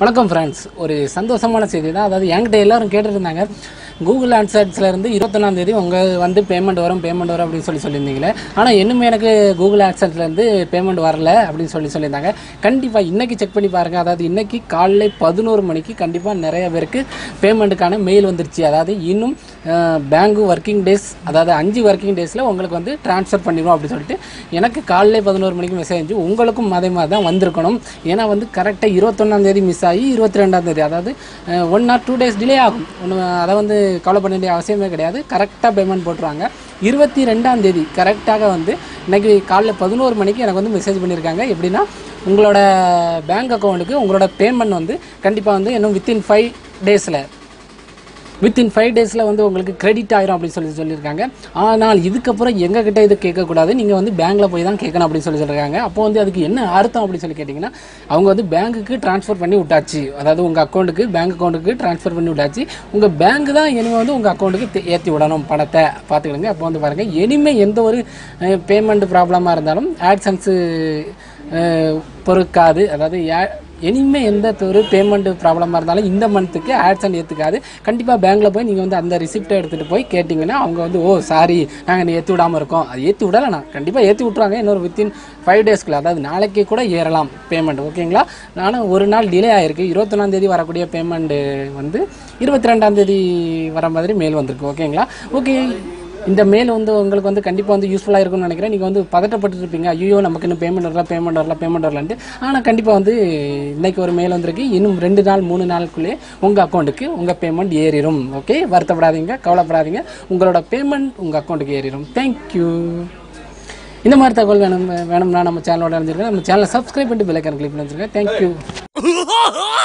வணக்கம் ஃப்ரெண்ட்ஸ் ஒரு சந்தோஷமான செய்தி தான் அதாவது என்கிட்ட எல்லாரும் கேட்டுட்டு இருந்தாங்க கூகுள் ஆன்சர்ஸ்ல இருந்து இருபத்தொன்னாம் தேதி உங்கள் வந்து பேமெண்ட் வரும் பேமெண்ட் வரும் அப்படின்னு சொல்லி சொல்லியிருந்தீங்களே ஆனால் இன்னுமே எனக்கு கூகுள் ஆன்சர்ஸ்ல இருந்து பேமெண்ட் வரல அப்படின்னு சொல்லி சொல்லியிருந்தாங்க கண்டிப்பாக இன்னைக்கு செக் பண்ணி பாருங்க அதாவது இன்னைக்கு காலைல பதினோரு மணிக்கு கண்டிப்பாக நிறைய பேருக்கு பேமெண்ட்டுக்கான மெயில் வந்துருச்சு அதாவது இன்னும் பேங்கு ஒர்க்கிங் டேஸ் அதாவது அஞ்சு ஒர்க்கிங் டேஸில் உங்களுக்கு வந்து ட்ரான்ஸ்ஃபர் பண்ணிடுவோம் அப்படின்னு சொல்லிட்டு எனக்கு காலைல பதினோரு மணிக்கு மெசேஜ் இருந்துச்சு உங்களுக்கும் அதே மாதிரி தான் வந்திருக்கணும் ஏன்னா வந்து கரெக்டாக இருபத்தொன்னாம் தேதி மிஸ் ஆகி இருபத்தி ரெண்டாம் தேதி அதாவது one or two days delay ஆகும் ஒன்று அதை வந்து கவலை பண்ண வேண்டிய அவசியமே கிடையாது கரெக்டாக பேமெண்ட் போட்டுருவாங்க இருபத்தி ரெண்டாம் தேதி கரெக்டாக வந்து இன்னைக்கு காலைல பதினோரு மணிக்கு எனக்கு வந்து மெசேஜ் பண்ணியிருக்காங்க எப்படின்னா உங்களோட பேங்க் அக்கௌண்ட்டுக்கு உங்களோட பேமெண்ட் வந்து கண்டிப்பாக வந்து இன்னும் வித்தின் ஃபைவ் டேஸில் வித்தின் ஃபைவ் டேஸில் வந்து உங்களுக்கு கிரெடிட் ஆயிரும் அப்படின்னு சொல்லி சொல்லியிருக்காங்க ஆனால் இதுக்கப்புறம் எங்ககிட்ட இது கேட்கக்கூடாது நீங்கள் வந்து பேங்க்கில் போய் தான் கேட்கணும் அப்படின்னு சொல்லி சொல்லியிருக்காங்க அப்போ வந்து அதுக்கு என்ன அர்த்தம் அப்படின்னு சொல்லி கேட்டிங்கன்னா அவங்க வந்து பேங்க்குக்கு ட்ரான்ஸ்ஃபர் பண்ணி விட்டாச்சு அதாவது உங்கள் அக்கௌண்ட்டுக்கு பேங்க் அக்கௌண்ட்டுக்கு ட்ரான்ஸ்ஃபர் பண்ணி விட்டாச்சு உங்கள் பேங்க் தான் இனிமேல் வந்து உங்கள் அக்கௌண்ட்டுக்கு ஏற்றி விடணும் பணத்தை பார்த்துக்கிடுங்க அப்போ வந்து பாருங்கள் இனிமேல் எந்த ஒரு பேமெண்ட் ப்ராப்ளமாக இருந்தாலும் ஆட்சன்ஸு பொறுக்காது அதாவது யா- இனிமே எந்த ஒரு பேமெண்ட் ப்ராப்ளமாக இருந்தாலும் இந்த மந்த்துக்கு ஆட்சன் ஏற்றுக்காது கண்டிப்பாக பேங்க்கில் போய் நீங்கள் வந்து அந்த ரிசிப்டை எடுத்துகிட்டு போய் கேட்டிங்கன்னா அவங்க வந்து ஓ சாரி நாங்கள் ஏற்றி விடாமல் இருக்கோம் அது ஏற்றி விடலைண்ணா கண்டிப்பாக ஏற்றி விட்ருவாங்க இன்னொரு வித்தின் ஃபைவ் டேஸ்க்குள்ள அதாவது நாளைக்கு கூட ஏறலாம் பேமெண்ட் ஓகேங்களா நானும் ஒரு நாள் டிலே ஆயிருக்கு இருபத்தொன்னாம் தேதி வரக்கூடிய பேமெண்ட் வந்து இருபத்தி ரெண்டாம் தேதி வர மாதிரி மெயில் வந்திருக்கு ஓகேங்களா ஓகே இந்த மெயில் வந்து உங்களுக்கு வந்து கண்டிப்பாக வந்து யூஸ்ஃபுல்லாக இருக்கும்னு நினைக்கிறேன் நீங்கள் வந்து பதட்டப்பட்டு இருப்பீங்க ஐயோ நமக்கு இன்னும் பேமெண்ட் வரல பேமெண்ட் வரல பேமெண்ட் வரலன்ட்டு ஆனால் கண்டிப்பாக வந்து இன்னைக்கு ஒரு மெயில் வந்திருக்கு இன்னும் ரெண்டு நாள் மூணு நாளுக்குள்ளே உங்கள் அக்கௌண்ட்டுக்கு உங்கள் பேமெண்ட் ஏறிடும் ஓகே வருத்தப்படாதீங்க கவலைப்படாதீங்க உங்களோட பேமெண்ட் உங்கள் அக்கௌண்ட்டுக்கு ஏறிடும் தேங்க்யூ இந்த மாதிரி தகவல் வேணும் வேணும்னா நம்ம சேனலோட அறிஞ்சிருக்கேன் நம்ம சேனலை சப்ஸ்கிரைப் பண்ணிட்டு பெல்லைக்கான கிளிக் பண்ணி வச்சிருக்கேன் தேங்க்யூ